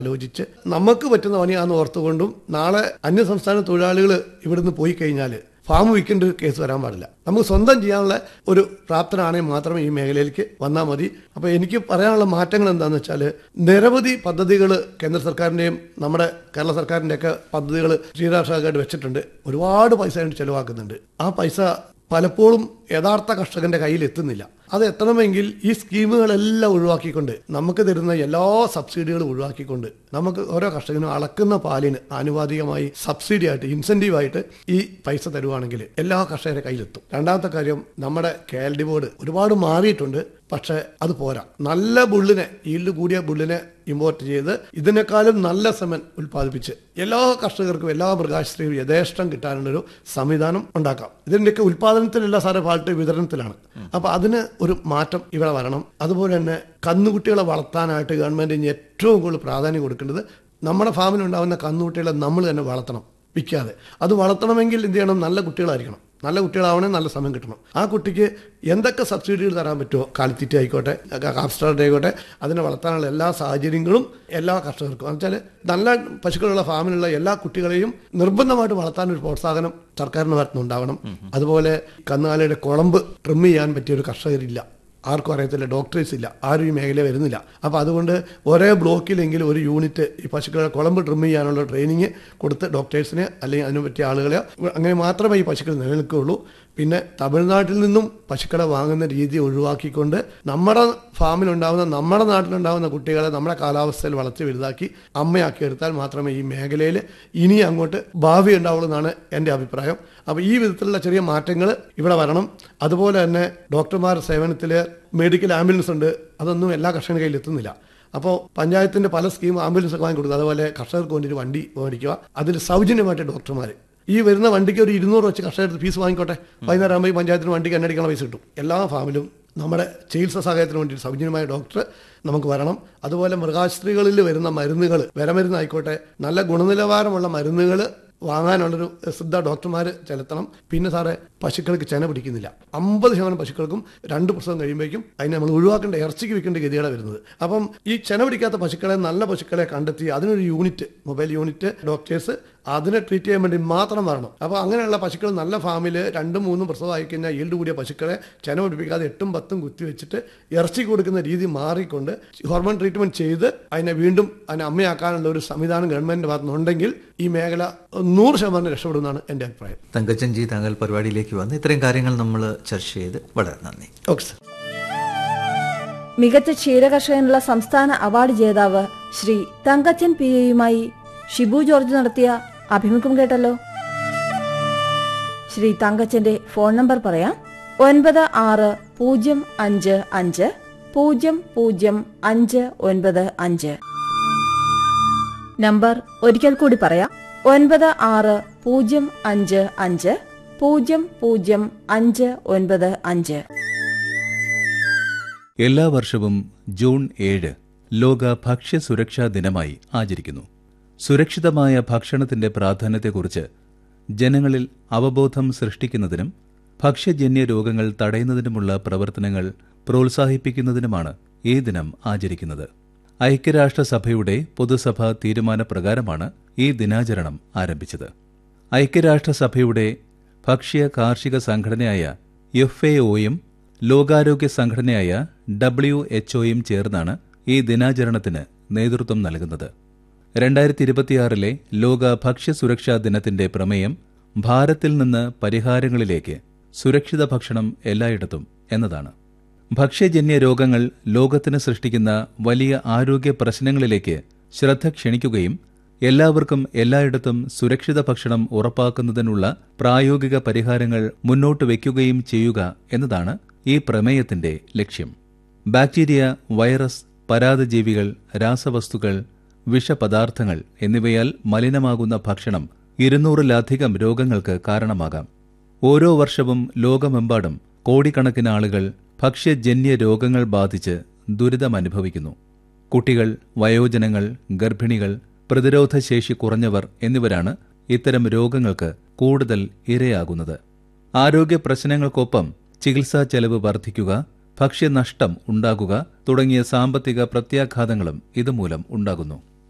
ആലോചിച്ച് നമുക്ക് പറ്റുന്ന പണിയാന്ന് ഓർത്തുകൊണ്ടും നാളെ അന്യസംസ്ഥാന തൊഴിലാളികൾ ഇവിടുന്ന് പോയി കഴിഞ്ഞാൽ ഫാം വിൽക്കേണ്ട ഒരു കേസ് വരാൻ പാടില്ല നമുക്ക് സ്വന്തം ചെയ്യാനുള്ള ഒരു പ്രാപ്തനാണെങ്കിൽ മാത്രമേ ഈ മേഖലയിലേക്ക് വന്നാൽ മതി അപ്പോൾ എനിക്ക് പറയാനുള്ള മാറ്റങ്ങൾ എന്താണെന്ന് വെച്ചാൽ നിരവധി പദ്ധതികൾ കേന്ദ്ര സർക്കാരിൻ്റെയും നമ്മുടെ കേരള സർക്കാരിൻ്റെയൊക്കെ പദ്ധതികൾ ശ്രീരാഷ്ട്രമായിട്ട് വെച്ചിട്ടുണ്ട് ഒരുപാട് പൈസ അതിന് ചെലവാക്കുന്നുണ്ട് ആ പൈസ പലപ്പോഴും യഥാർത്ഥ കർഷകന്റെ കയ്യിൽ എത്തുന്നില്ല അത് എത്തണമെങ്കിൽ ഈ സ്കീമുകളെല്ലാം ഒഴിവാക്കിക്കൊണ്ട് നമുക്ക് തരുന്ന എല്ലാ സബ്സിഡികളും ഒഴിവാക്കിക്കൊണ്ട് നമുക്ക് ഓരോ കർഷകനും അളക്കുന്ന പാലിന് ആനുപാതികമായി സബ്സിഡി ആയിട്ട് ഇൻസെന്റീവ് ആയിട്ട് ഈ പൈസ തരുവാണെങ്കിൽ എല്ലാ കർഷകരുടെ കയ്യിലെത്തും രണ്ടാമത്തെ കാര്യം നമ്മുടെ കെ എൽ ഡി ബോർഡ് ഒരുപാട് മാറിയിട്ടുണ്ട് പക്ഷെ അത് പോരാ നല്ല ബുള്ളിനെ ഈൽഡ് കൂടിയ ബുള്ളിനെ ഇമ്പോർട്ട് ചെയ്ത് ഇതിനേക്കാളും നല്ല സെമൻ ഉൽപ്പാദിപ്പിച്ച് എല്ലാ കർഷകർക്കും എല്ലാ മൃഗാശ്രയും യഥേഷ്ടം കിട്ടാനുള്ളൊരു സംവിധാനം ഉണ്ടാക്കാം ഇതിന്റെയൊക്കെ ഉൽപാദനത്തിലല്ല സാറേ ഫാൾട്ട് വിതരണത്തിലാണ് അപ്പൊ അതിന് ഒരു മാറ്റം ഇവിടെ വരണം അതുപോലെ തന്നെ കന്നുകുട്ടികളെ വളർത്താനായിട്ട് ഗവൺമെന്റ് ഇനി ഏറ്റവും കൂടുതൽ പ്രാധാന്യം കൊടുക്കേണ്ടത് നമ്മുടെ ഫാമിൽ ഉണ്ടാകുന്ന കന്നുകുട്ടികളെ നമ്മൾ തന്നെ വളർത്തണം വിൽക്കാതെ അത് വളർത്തണമെങ്കിൽ എന്ത് ചെയ്യണം നല്ല കുട്ടികളായിരിക്കണം നല്ല കുട്ടികളാവണേ നല്ല സമയം കിട്ടണം ആ കുട്ടിക്ക് എന്തൊക്കെ സബ്സിഡികൾ തരാൻ പറ്റുമോ കാലിത്തീറ്റ ആയിക്കോട്ടെ കാപ്സ്റ്റാർട്ട് ആയിക്കോട്ടെ അതിനെ വളർത്താനുള്ള എല്ലാ സാഹചര്യങ്ങളും എല്ലാ കർഷകർക്കും എന്ന് വെച്ചാൽ നല്ല പശുക്കളുള്ള ഫാമിലുള്ള എല്ലാ കുട്ടികളെയും നിർബന്ധമായിട്ട് വളർത്താൻ ഒരു പ്രോത്സാഹനം സർക്കാരിന്റെ ഭാഗത്തുനിന്ന് ഉണ്ടാവണം അതുപോലെ കന്നുകാലിയുടെ കുളമ്പ് ട്രിം ചെയ്യാൻ പറ്റിയ ഒരു കർഷകരില്ല ആർക്കും അറിയത്തില്ല ഡോക്ടേഴ്സ് ഇല്ല ആരും ഈ മേഖല വരുന്നില്ല അപ്പോൾ അതുകൊണ്ട് ഒരേ ബ്ലോക്കിലെങ്കിലും ഒരു യൂണിറ്റ് ഈ പശുക്കളെ കുളമ്പ് ട്രിം ചെയ്യാനുള്ള ട്രെയിനിങ് കൊടുത്ത് ഡോക്ടേഴ്സിന് അല്ലെങ്കിൽ അതിനു പറ്റിയ ആളുകളെ അങ്ങനെ മാത്രമേ ഈ പശുക്കൾ നിലനിൽക്കുകയുള്ളൂ പിന്നെ തമിഴ്നാട്ടിൽ നിന്നും പശുക്കളെ വാങ്ങുന്ന രീതി ഒഴിവാക്കിക്കൊണ്ട് നമ്മുടെ ഫാമിലുണ്ടാവുന്ന നമ്മുടെ നാട്ടിലുണ്ടാവുന്ന കുട്ടികളെ നമ്മുടെ കാലാവസ്ഥയിൽ വളർത്തി വലുതാക്കി അമ്മയാക്കി എടുത്താൽ മാത്രമേ ഈ മേഖലയിൽ ഇനി അങ്ങോട്ട് ഭാവി ഉണ്ടാവുള്ളൂ എന്നാണ് എൻ്റെ അഭിപ്രായം അപ്പോൾ ഈ വിധത്തിലുള്ള ചെറിയ മാറ്റങ്ങൾ ഇവിടെ വരണം അതുപോലെ തന്നെ ഡോക്ടർമാരുടെ സേവനത്തിൽ മെഡിക്കൽ ആംബുലൻസ് ഉണ്ട് അതൊന്നും എല്ലാ കർഷകരുടെ കയ്യിൽ എത്തുന്നില്ല അപ്പോൾ പഞ്ചായത്തിന്റെ പല സ്കീം ആംബുലൻസ് ഒക്കെ വാങ്ങി കൊടുക്കുക അതുപോലെ കർഷകർക്ക് വേണ്ടി ഒരു വണ്ടി മേടിക്കുക അതിൽ സൗജന്യമായിട്ട് ഡോക്ടർമാർ ഈ വരുന്ന വണ്ടിക്ക് ഒരു ഇരുന്നൂറ് വെച്ച് കർഷകർക്ക് ഫീസ് വാങ്ങിക്കോട്ടെ വൈകുന്നേരം ആകുമ്പോൾ ഈ പഞ്ചായത്തിന് വണ്ടിക്ക് എണ്ണടിക്കണ പൈസ കിട്ടും എല്ലാ ഫാമിലും നമ്മുടെ ചികിത്സാ സഹായത്തിന് വേണ്ടി ഒരു സൗജന്യമായ ഡോക്ടർ നമുക്ക് വരണം അതുപോലെ മൃഗാശുപത്രികളിൽ വരുന്ന മരുന്നുകൾ വിരമരുന്നായിക്കോട്ടെ നല്ല ഗുണനിലവാരമുള്ള മരുന്നുകൾ വാങ്ങാനുള്ളൊരു ശ്രദ്ധ ഡോക്ടർമാർ ചെലുത്തണം പിന്നെ സാറേ പശുക്കൾക്ക് ചെന പിടിക്കുന്നില്ല അമ്പത് ശതമാനം പശുക്കൾക്കും രണ്ട് പ്രസവം കഴിയുമ്പോഴേക്കും അതിനെ നമ്മൾ ഒഴിവാക്കേണ്ട ഇറച്ചിക്ക് വെക്കേണ്ട ഗതിയാണ് വരുന്നത് അപ്പം ഈ ചെന പിടിക്കാത്ത പശുക്കളെ നല്ല പശുക്കളെ കണ്ടെത്തി അതിനൊരു യൂണിറ്റ് മൊബൈൽ യൂണിറ്റ് ഡോക്ടേഴ്സ് അതിനെ ട്രീറ്റ് ചെയ്യാൻ വേണ്ടി മാത്രം വരണം അപ്പോൾ അങ്ങനെയുള്ള പശുക്കൾ നല്ല ഫാമിൽ രണ്ടും മൂന്നും പ്രസവമായി കഴിഞ്ഞാൽ ഈൽഡ് കൂടിയ പശുക്കളെ ചെന പിടിപ്പിക്കാതെ എട്ടും പത്തും കുത്തി വെച്ചിട്ട് ഇറച്ചി കൊടുക്കുന്ന രീതി മാറിക്കൊണ്ട് ഹോർമോൺ ട്രീറ്റ്മെന്റ് ചെയ്ത് അതിനെ വീണ്ടും അതിനെ അമ്മയാക്കാനുള്ള ഒരു സംവിധാനം ഗവൺമെന്റിന്റെ ഭാഗത്തുനിന്നുണ്ടെങ്കിൽ ഈ മേഖല നൂറ് ശതമാനം രക്ഷപ്പെടുമെന്നാണ് എൻ്റെ അഭിപ്രായം തങ്കച്ചൻജി താങ്കൾ പരിപാടിയിലേക്ക് വന്ന് ഇത്രയും കാര്യങ്ങൾ നമ്മൾ ചർച്ച ചെയ്ത് വളരെ നന്ദി ഓക്കെ സർ മികച്ച ക്ഷീരകർഷകനുള്ള സംസ്ഥാന അവാർഡ് ജേതാവ് ശ്രീ തങ്കച്ചൻ പി എയുമായി ഷിബു ജോർജ് നടത്തിയ അഭിമുഖം കേട്ടല്ലോ ശ്രീ തങ്കച്ചന്റെ ഫോൺ നമ്പർ പറയാം ഒൻപത് ആറ് പൂജ്യം അഞ്ച് അഞ്ച് പൂജ്യം പൂജ്യം അഞ്ച് ഒൻപത് അഞ്ച് നമ്പർ ഒരിക്കൽ കൂടി പറയാം ഒൻപത് ആറ് പൂജ്യം അഞ്ച് അഞ്ച് പൂജ്യം പൂജ്യം അഞ്ച് ഒൻപത് അഞ്ച് എല്ലാ വർഷവും ജൂൺ ഏഴ് ലോക ഭക്ഷ്യ സുരക്ഷാ ദിനമായി ആചരിക്കുന്നു സുരക്ഷിതമായ ഭക്ഷണത്തിന്റെ പ്രാധാന്യത്തെക്കുറിച്ച് ജനങ്ങളിൽ അവബോധം സൃഷ്ടിക്കുന്നതിനും ഭക്ഷ്യജന്യ രോഗങ്ങൾ തടയുന്നതിനുമുള്ള പ്രവർത്തനങ്ങൾ പ്രോത്സാഹിപ്പിക്കുന്നതിനുമാണ് ഈ ദിനം ആചരിക്കുന്നത് ഐക്യരാഷ്ട്രസഭയുടെ പൊതുസഭ തീരുമാനപ്രകാരമാണ് ഈ ദിനാചരണം ആരംഭിച്ചത് ഐക്യരാഷ്ട്രസഭയുടെ ഭക്ഷ്യ കാർഷിക സംഘടനയായ എഫ് എ ഒയും ലോകാരോഗ്യ സംഘടനയായ ഡബ്ല്യു എച്ച്ഒയും ചേർന്നാണ് ഈ ദിനാചരണത്തിന് നേതൃത്വം നൽകുന്നത് രണ്ടായിരത്തി ഇരുപത്തിയാറിലെ ലോക ഭക്ഷ്യ സുരക്ഷാ ദിനത്തിന്റെ പ്രമേയം ഭാരത്തിൽ നിന്ന് പരിഹാരങ്ങളിലേക്ക് സുരക്ഷിത ഭക്ഷണം എല്ലായിടത്തും എന്നതാണ് ഭക്ഷ്യജന്യ രോഗങ്ങൾ ലോകത്തിന് സൃഷ്ടിക്കുന്ന വലിയ ആരോഗ്യ പ്രശ്നങ്ങളിലേക്ക് ശ്രദ്ധ ക്ഷണിക്കുകയും എല്ലാവർക്കും എല്ലായിടത്തും സുരക്ഷിത ഭക്ഷണം ഉറപ്പാക്കുന്നതിനുള്ള പ്രായോഗിക പരിഹാരങ്ങൾ മുന്നോട്ട് വയ്ക്കുകയും ചെയ്യുക എന്നതാണ് ഈ പ്രമേയത്തിന്റെ ലക്ഷ്യം ബാക്ടീരിയ വൈറസ് പരാതജീവികൾ രാസവസ്തുക്കൾ വിഷപദാർത്ഥങ്ങൾ എന്നിവയാൽ മലിനമാകുന്ന ഭക്ഷണം ഇരുന്നൂറിലധികം രോഗങ്ങൾക്ക് കാരണമാകാം ഓരോ വർഷവും ലോകമെമ്പാടും കോടിക്കണക്കിന് ആളുകൾ ഭക്ഷ്യജന്യ രോഗങ്ങൾ ബാധിച്ച് ദുരിതമനുഭവിക്കുന്നു കുട്ടികൾ വയോജനങ്ങൾ ഗർഭിണികൾ പ്രതിരോധശേഷി കുറഞ്ഞവർ എന്നിവരാണ് ഇത്തരം രോഗങ്ങൾക്ക് കൂടുതൽ ഇരയാകുന്നത് ആരോഗ്യ പ്രശ്നങ്ങൾക്കൊപ്പം ചികിത്സാ ചെലവ് വർദ്ധിക്കുക ഭക്ഷ്യനഷ്ടം ഉണ്ടാകുക തുടങ്ങിയ സാമ്പത്തിക പ്രത്യാഘാതങ്ങളും ഇതുമൂലം ഉണ്ടാകുന്നു